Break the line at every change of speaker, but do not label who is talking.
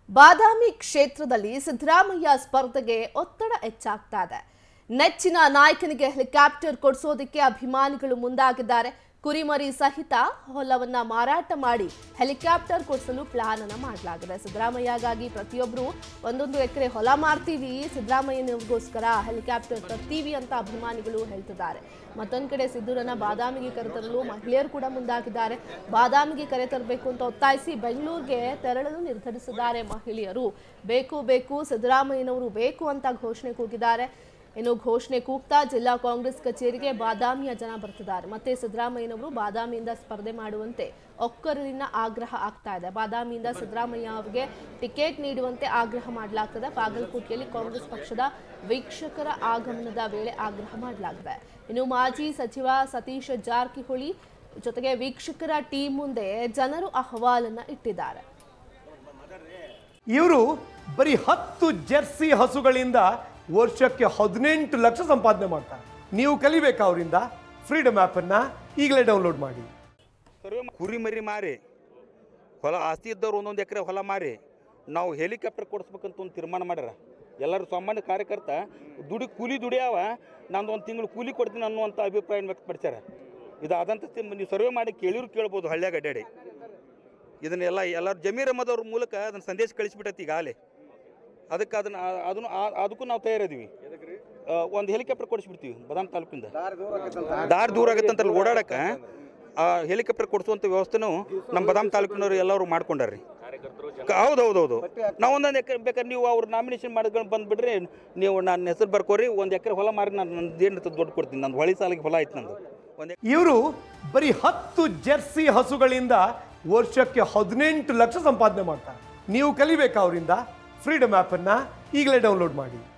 ಬಾದಾಮಿ ಕ್ಷೇತ್ರದಲ್ಲಿ ಸಿದ್ದರಾಮಯ್ಯ ಸ್ಪರ್ಧೆಗೆ ಒತ್ತಡ ಹೆಚ್ಚಾಗ್ತಾ ಇದೆ ನೆಚ್ಚಿನ ನಾಯಕನಿಗೆ ಹೆಲಿಕಾಪ್ಟರ್ ಕೊಡಿಸೋದಕ್ಕೆ ಅಭಿಮಾನಿಗಳು ಮುಂದಾಗಿದ್ದಾರೆ ಕುರಿಮರಿ ಸಹಿತ ಹೊಲವನ್ನ ಮಾರಾಟ ಮಾಡಿ ಹೆಲಿಕಾಪ್ಟರ್ ಕೊಡಿಸಲು ಪ್ಲಾನ್ ಅನ್ನ ಮಾಡಲಾಗಿದೆ ಸಿದ್ದರಾಮಯ್ಯಗಾಗಿ ಪ್ರತಿಯೊಬ್ಬರು ಒಂದೊಂದು ಎಕರೆ ಹೊಲ ಮಾರ್ತೀವಿ ಸಿದ್ದರಾಮಯ್ಯನಿಗೋಸ್ಕರ ಹೆಲಿಕಾಪ್ಟರ್ ತರ್ತೀವಿ ಅಂತ ಅಭಿಮಾನಿಗಳು ಹೇಳ್ತಿದ್ದಾರೆ ಮತ್ತೊಂದು ಕಡೆ ಸಿದ್ದೂರನ್ನ ಬಾದಾಮಿಗೆ ಕರೆತರಲು ಮಹಿಳೆಯರು ಕೂಡ ಮುಂದಾಗಿದ್ದಾರೆ ಬಾದಾಮಿಗೆ ಕರೆತರಬೇಕು ಅಂತ ಒತ್ತಾಯಿಸಿ ಬೆಂಗಳೂರಿಗೆ ತೆರಳಲು ನಿರ್ಧರಿಸಿದ್ದಾರೆ ಮಹಿಳೆಯರು ಬೇಕು ಬೇಕು ಸಿದ್ದರಾಮಯ್ಯನವರು ಬೇಕು ಅಂತ ಘೋಷಣೆ ಕೂಗಿದ್ದಾರೆ ಇನ್ನು ಘೋಷಣೆ ಕೂಗ್ತಾ ಜಿಲ್ಲಾ ಕಾಂಗ್ರೆಸ್ ಕಚೇರಿಗೆ ಬಾದಾಮಿಯ ಜನ ಬರ್ತಿದ್ದಾರೆ ಮತ್ತೆ ಸಿದ್ದರಾಮಯ್ಯನವರು ಬಾದಾಮಿಯಿಂದ ಸ್ಪರ್ಧೆ ಮಾಡುವಂತೆ ಒಕ್ಕರಿನ ಆಗ್ರಹ ಆಗ್ತಾ ಇದೆ ಬಾದಾಮಿಯಿಂದ ಸಿದ್ದರಾಮಯ್ಯ ಅವರಿಗೆ ಟಿಕೆಟ್ ನೀಡುವಂತೆ ಆಗ್ರಹ ಮಾಡಲಾಗ್ತದೆ ಬಾಗಲಕೋಟೆಯಲ್ಲಿ ಕಾಂಗ್ರೆಸ್ ಪಕ್ಷದ ವೀಕ್ಷಕರ ಆಗಮನದ ವೇಳೆ ಆಗ್ರಹ ಮಾಡಲಾಗಿದೆ ಇನ್ನು ಮಾಜಿ ಸಚಿವ ಸತೀಶ್ ಜಾರಕಿಹೊಳಿ ಜೊತೆಗೆ ವೀಕ್ಷಕರ ಟೀಮ್ ಮುಂದೆ ಜನರು ಅಹವಾಲನ್ನ ಇಟ್ಟಿದ್ದಾರೆ
ಇವರು ಬರೀ ಹತ್ತು ಜೆರ್ಸಿ ಹಸುಗಳಿಂದ ವರ್ಷಕ್ಕೆ ಹದಿನೆಂಟು ಲಕ್ಷ ಸಂಪಾದನೆ ಮಾಡ್ತಾರೆ ನೀವು ಕಲಿಬೇಕಾ ಅವರಿಂದ ಫ್ರೀಡಮ್ ಆ್ಯಪನ್ನು ಈಗಲೇ ಡೌನ್ಲೋಡ್ ಮಾಡಿ
ಸರ್ವೆ ಕುರಿ ಮರಿ ಮಾರಿ ಹೊಲ ಆಸ್ತಿ ಇದ್ದವ್ರು ಒಂದೊಂದು ಎಕರೆ ಹೊಲ ಮಾರಿ ನಾವು ಹೆಲಿಕಾಪ್ಟರ್ ಕೊಡಿಸ್ಬೇಕಂತ ಒಂದು ತೀರ್ಮಾನ ಮಾಡ್ಯಾರ ಎಲ್ಲರೂ ಸಾಮಾನ್ಯ ಕಾರ್ಯಕರ್ತ ದುಡಿ ಕೂಲಿ ದುಡಿಯಾವ ನಂದು ಒಂದು ತಿಂಗಳು ಕೂಲಿ ಕೊಡ್ತೀನಿ ಅನ್ನುವಂಥ ಅಭಿಪ್ರಾಯ ವ್ಯಕ್ತಪಡಿಸ್ಯಾರ ಇದಾದಂಥ ತಿ- ನೀವು ಸರ್ವೆ ಮಾಡಿ ಕೇಳಿರು ಕೇಳ್ಬೋದು ಹಳ್ಳ್ಯಾಗ ಅಡ್ಡಾಡಿ ಇದನ್ನೆಲ್ಲ ಎಲ್ಲರೂ ಜಮೀರ್ ಅಹಮದ್ ಮೂಲಕ ಅದನ್ನು ಸಂದೇಶ ಕಳಿಸ್ಬಿಟ್ಟೈತಿ ಈಗಾಗಲೇ ಅದಕ್ಕೆ ಅದನ್ನು ಅದನ್ನು ಆ- ಅದಕ್ಕೂ ನಾವು ತಯಾರಿದೀವಿ ಒಂದು ಹೆಲಿಕಾಪ್ಟರ್ ಕೊಡಿಸ್ಬಿಡ್ತೀವಿ ಬದಾಮ್ ತಾಲೂಕಿಂದ ದಾರಿ ದೂರ ಆಗತ್ತೆ ಅಂತ ಓಡಾಡಕ್ಕೆ ಆ ಹೆಲಿಕಾಪ್ಟರ್ ಕೊಡಿಸುವಂಥ ವ್ಯವಸ್ಥೆನೂ ನಮ್ಮ ಬದಾಮ್ ತಾಲೂಕಿನವ್ರು ಎಲ್ಲರೂ ಮಾಡ್ಕೊಂಡಾರ್ರಿ ಕ- ಹೌದು ಹೌದು ಹೌದು ನಾವು ಒಂದೊಂದು ಎಕರೆ ಬೇಕಾದ್ರೆ ನೀವು ಅವ್ರು ನಾಮಿನೇಷನ್ ಮಾಡ್ಕೊಂಡು ಬಂದುಬಿಡ್ರಿ ನೀವು ನನ್ನ ಹೆಸರು ಬರ್ಕೋರಿ ಒಂದು ಎಕರೆ ಹೊಲ ಮಾರಿ ನಾನು ನಂದು ಏನು ದುಡ್ಡು ಕೊಡ್ತೀನಿ ನಂದು ಹೊಳಿ ಸಾಲಿಗೆ ಹೊಲ ಆಯ್ತು ನಂದು ಒಂದು
ಇವರು ಬರೀ ಹತ್ತು ಜೆರ್ಸಿ ಹಸುಗಳಿಂದ ವರ್ಷಕ್ಕೆ ಹದಿನೆಂಟು ಲಕ್ಷ ಸಂಪಾದನೆ ಮಾಡ್ತಾರೆ ನೀವು ಕಲಿಬೇಕಾ ಅವರಿಂದ ಫ್ರೀಡಮ್ ಆ್ಯಪನ್ನು ಈಗಲೇ ಡೌನ್ಲೋಡ್ ಮಾಡಿ